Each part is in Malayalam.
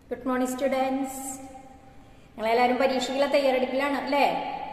ഗുഡ് മോർണിംഗ് സ്റ്റുഡൻസ് നിങ്ങളെല്ലാവരും പരീക്ഷയ്ക്കുള്ള തയ്യാറെടുപ്പിലാണ് അല്ലേ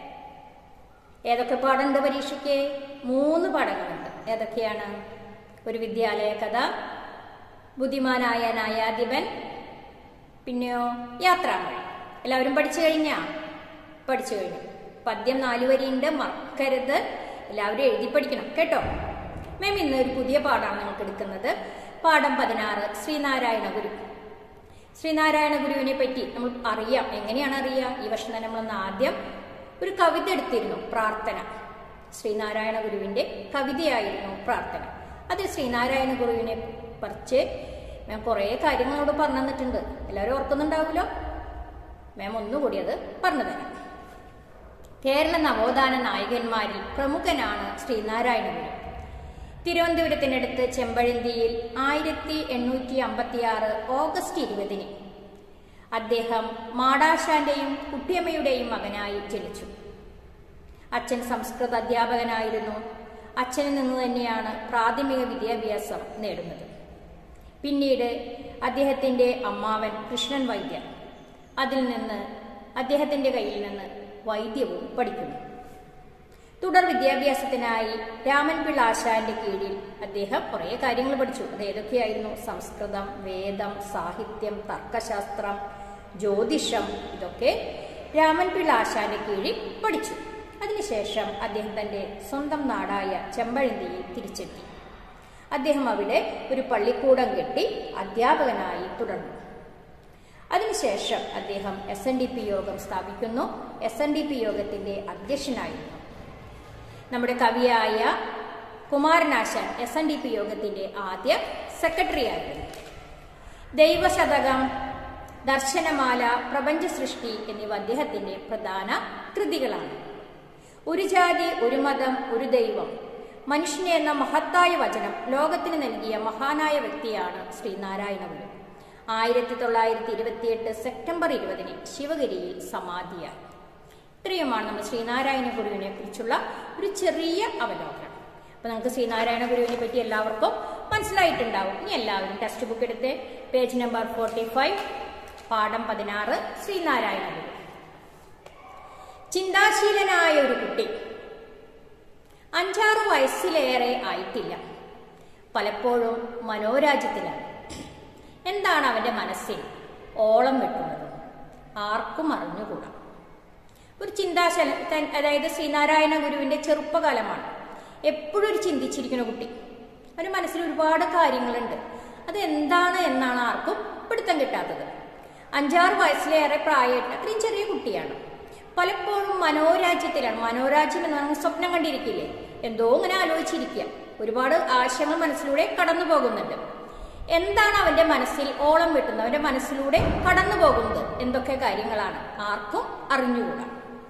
ഏതൊക്കെ പാഠമുണ്ട് പരീക്ഷയ്ക്ക് മൂന്ന് പാഠങ്ങളുണ്ട് ഏതൊക്കെയാണ് ഒരു വിദ്യാലയ കഥ ബുദ്ധിമാനായ ന്യായാധിപൻ പിന്നെയോ യാത്രാമഴ എല്ലാവരും പഠിച്ചു കഴിഞ്ഞാ പഠിച്ചു കഴിഞ്ഞു പദ്യം നാലു വരിയുണ്ട് മറക്കരുത് എല്ലാവരും എഴുതി പഠിക്കണം കേട്ടോ മാം ഇന്ന് ഒരു പുതിയ പാഠമാണ് നിങ്ങൾക്ക് എടുക്കുന്നത് പാഠം പതിനാറ് ശ്രീനാരായണ ഗുരു ശ്രീനാരായണ ഗുരുവിനെ പറ്റി നമ്മൾ അറിയാം എങ്ങനെയാണ് അറിയാം ഈ വർഷം തന്നെ നമ്മളൊന്ന് ആദ്യം ഒരു കവിത എടുത്തിരുന്നു പ്രാർത്ഥന ശ്രീനാരായണ ഗുരുവിന്റെ കവിതയായിരുന്നു പ്രാർത്ഥന അതിൽ ശ്രീനാരായണ ഗുരുവിനെ പറിച്ച് മാം കുറേ കാര്യങ്ങളോട് പറഞ്ഞു തന്നിട്ടുണ്ട് എല്ലാവരും ഓർക്കുന്നുണ്ടാവുമല്ലോ മാം ഒന്നുകൂടി അത് പറഞ്ഞു തരാം കേരള നവോത്ഥാന നായകന്മാരിൽ പ്രമുഖനാണ് ശ്രീനാരായണ ഗുരു തിരുവനന്തപുരത്തിനടുത്ത് ചെമ്പഴന്തിയിൽ ആയിരത്തി എണ്ണൂറ്റി അമ്പത്തിയാറ് ഓഗസ്റ്റ് ഇരുപതിന് അദ്ദേഹം മാടാശാന്റെയും കുട്ടിയമ്മയുടെയും മകനായി ജനിച്ചു അച്ഛൻ സംസ്കൃത അധ്യാപകനായിരുന്നു അച്ഛനിൽ നിന്ന് തന്നെയാണ് പ്രാഥമിക വിദ്യാഭ്യാസം നേടുന്നത് പിന്നീട് അദ്ദേഹത്തിന്റെ അമ്മാവൻ കൃഷ്ണൻ വൈദ്യർ അതിൽ നിന്ന് അദ്ദേഹത്തിന്റെ കയ്യിൽ നിന്ന് വൈദ്യവും പഠിക്കുന്നു തുടർ വിദ്യാഭ്യാസത്തിനായി രാമൻപിള്ള ആശാന്റെ കീഴിൽ അദ്ദേഹം കുറേ കാര്യങ്ങൾ പഠിച്ചു അത് ഏതൊക്കെയായിരുന്നു സംസ്കൃതം വേദം സാഹിത്യം തർക്കശാസ്ത്രം ജ്യോതിഷം ഇതൊക്കെ രാമൻപിള്ള ആശാന്റെ കീഴിൽ പഠിച്ചു അതിനുശേഷം അദ്ദേഹം തന്റെ സ്വന്തം നാടായ ചെമ്പഴന്തിയിൽ തിരിച്ചെത്തി അദ്ദേഹം അവിടെ ഒരു പള്ളിക്കൂടം കെട്ടി അധ്യാപകനായി തുടർന്നു അതിനുശേഷം അദ്ദേഹം എസ് എൻ ഡി പി യോഗം സ്ഥാപിക്കുന്നു എസ് എൻ ഡി പി യോഗത്തിന്റെ അധ്യക്ഷനായിരുന്നു നമ്മുടെ കവിയായ Kumaranasan S N D P യോഗത്തിന്റെ ആദ്യ സെക്രട്ടറി ആയിരുന്നു ദൈവശതകം ദർശനമാല പ്രപഞ്ച സൃഷ്ടി എന്നിവ അദ്ദേഹത്തിന്റെ പ്രധാന കൃതികളാണ് ഒരു ജാതി ഒരു മതം ഒരു ദൈവം മനുഷ്യനെ എന്ന മഹത്തായ വചനം ലോകത്തിന് നൽകിയ മഹാനായ വ്യക്തിയാണ് ശ്രീനാരായണ ഗുരു ആയിരത്തി തൊള്ളായിരത്തി ഇരുപത്തിയെട്ട് സെപ്റ്റംബർ ഇരുപതിന് ശിവഗിരിയിൽ സമാധിയായി ഇത്രയുമാണ് നമ്മൾ ശ്രീനാരായണ ഗുരുവിനെ കുറിച്ചുള്ള ഒരു ചെറിയ അവലോകനം അപ്പൊ നമുക്ക് ശ്രീനാരായണ ഗുരുവിനെ പറ്റി എല്ലാവർക്കും മനസ്സിലായിട്ടുണ്ടാവും ഇനി എല്ലാവരും ടെക്സ്റ്റ് ബുക്ക് എടുത്ത് പേജ് നമ്പർ ഫോർട്ടി ഫൈവ് പാഠം പതിനാറ് ശ്രീനാരായണ ഗുരു ചിന്താശീലനായ ഒരു കുട്ടി അഞ്ചാറ് വയസ്സിലേറെ ആയിട്ടില്ല പലപ്പോഴും മനോരാജ്യത്തിലാണ് എന്താണ് അവന്റെ മനസ്സിൽ ഓളം വെട്ടുന്നത് ആർക്കും അറിഞ്ഞുകൂടാ ഒരു ചിന്താശല അതായത് ശ്രീനാരായണ ഗുരുവിന്റെ ചെറുപ്പകാലമാണ് എപ്പോഴും ഒരു ചിന്തിച്ചിരിക്കുന്ന കുട്ടി അവന്റെ മനസ്സിൽ ഒരുപാട് കാര്യങ്ങളുണ്ട് അത് എന്താണ് എന്നാണ് ആർക്കും പിടുത്തം കിട്ടാത്തത് അഞ്ചാറ് വയസ്സിലേറെ പ്രായമായിട്ട് അത്രയും ചെറിയ കുട്ടിയാണ് പലപ്പോഴും മനോരാജ്യത്തിലാണ് മനോരാജ്യം എന്ന് പറഞ്ഞാൽ സ്വപ്നം കണ്ടിരിക്കില്ലേ എന്തോ ഇങ്ങനെ ആലോചിച്ചിരിക്കുക ഒരുപാട് ആശയങ്ങൾ മനസ്സിലൂടെ കടന്നു പോകുന്നുണ്ട് എന്താണ് അവന്റെ മനസ്സിൽ ഓളം വെട്ടുന്നത് അവന്റെ മനസ്സിലൂടെ കടന്നു പോകുന്നത് എന്തൊക്കെ കാര്യങ്ങളാണ് ആർക്കും അറിഞ്ഞുകൂടാ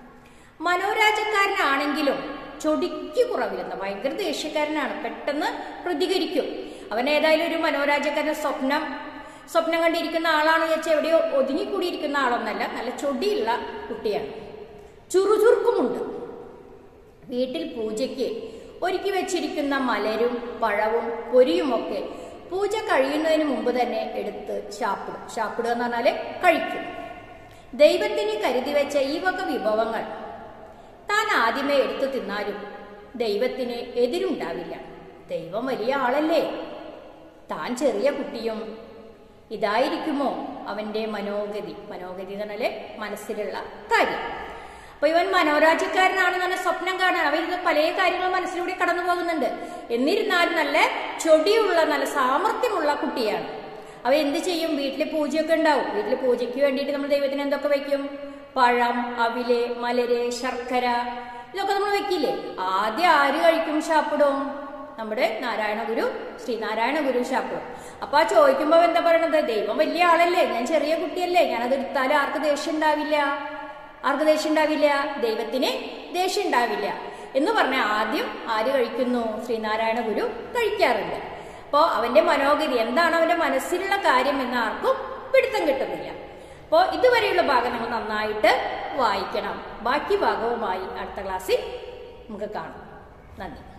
മനോരാജ്യക്കാരനാണെങ്കിലും ചൊടിക്ക് കുറവില്ലെന്ന് ഭയങ്കര ദേഷ്യക്കാരനാണ് പെട്ടെന്ന് പ്രതികരിക്കും അവൻ ഏതായാലും ഒരു മനോരാജ്യക്കാരൻ സ്വപ്നം സ്വപ്നം കണ്ടിരിക്കുന്ന ആളാണെന്ന് വെച്ചാൽ എവിടെയോ ഒതുങ്ങിക്കൂടിയിരിക്കുന്ന ആളൊന്നല്ല നല്ല ചൊടിയുള്ള കുട്ടിയാണ് ചുറുചുറുക്കുമുണ്ട് വീട്ടിൽ പൂജയ്ക്ക് ഒരുക്കി വെച്ചിരിക്കുന്ന മലരും പഴവും പൊരിയുമൊക്കെ പൂജ കഴിയുന്നതിന് മുമ്പ് തന്നെ എടുത്ത് ശാപ്പിടും ശാപ്പിടുക എന്ന് പറഞ്ഞാല് കഴിക്കും ദൈവത്തിന് കരുതി വെച്ച ഈ വക വിഭവങ്ങൾ താൻ ആദ്യമേ എടുത്തു തിന്നാലും ദൈവത്തിന് എതിരുണ്ടാവില്ല ദൈവം വലിയ ആളല്ലേ താൻ ചെറിയ കുട്ടിയും ഇതായിരിക്കുമോ അവന്റെ മനോഗതി മനോഗതി എന്ന് പറഞ്ഞാല് മനസ്സിലുള്ള കാര്യം അപ്പൊ ഇവൻ മനോരാജ്യക്കാരനാണെന്ന് പറഞ്ഞ സ്വപ്നം കാണാൻ അവൻ ഇത് പല കാര്യങ്ങളും മനസ്സിലൂടെ കടന്നു പോകുന്നുണ്ട് എന്നിരുന്നാലും നല്ല ചൊടിയുള്ള നല്ല സാമർഥ്യമുള്ള കുട്ടിയാണ് അവ എന്ത് ചെയ്യും വീട്ടിലെ പൂജയൊക്കെ ഉണ്ടാവും വീട്ടിലെ പൂജയ്ക്ക് വേണ്ടിയിട്ട് നമ്മൾ ദൈവത്തിന് എന്തൊക്കെ വെക്കും പഴം അവില് മലര് ശർക്കര ഇതൊക്കെ നമ്മൾ വെക്കില്ലേ ആദ്യം ആര് കഴിക്കും ശാപ്പിടും നമ്മുടെ നാരായണ ഗുരു ശ്രീനാരായണ ഗുരു ശാപ്പിടും അപ്പൊ ആ ചോദിക്കുമ്പോ എന്താ പറയണത് ദൈവം വലിയ ആളല്ലേ ഞാൻ ചെറിയ കുട്ടിയല്ലേ ഞാനത് എടുത്താലും ആർക്ക് ദേഷ്യം ഉണ്ടാവില്ല ആർക്ക് ദേഷ്യം ഉണ്ടാവില്ല ദൈവത്തിന് ദേഷ്യം ഉണ്ടാവില്ല എന്ന് പറഞ്ഞ ആദ്യം ആര് കഴിക്കുന്നു ശ്രീനാരായണ ഗുരു കഴിക്കാറുണ്ട് അപ്പോൾ അവന്റെ മനോഗതി എന്താണ് അവന്റെ മനസ്സിലുള്ള കാര്യം എന്ന് ആർക്കും പിടുത്തം കിട്ടുന്നില്ല അപ്പോൾ ഇതുവരെയുള്ള ഭാഗം നമ്മൾ നന്നായിട്ട് വായിക്കണം ബാക്കി ഭാഗവുമായി അടുത്ത ക്ലാസ്സിൽ നമുക്ക് കാണാം നന്ദി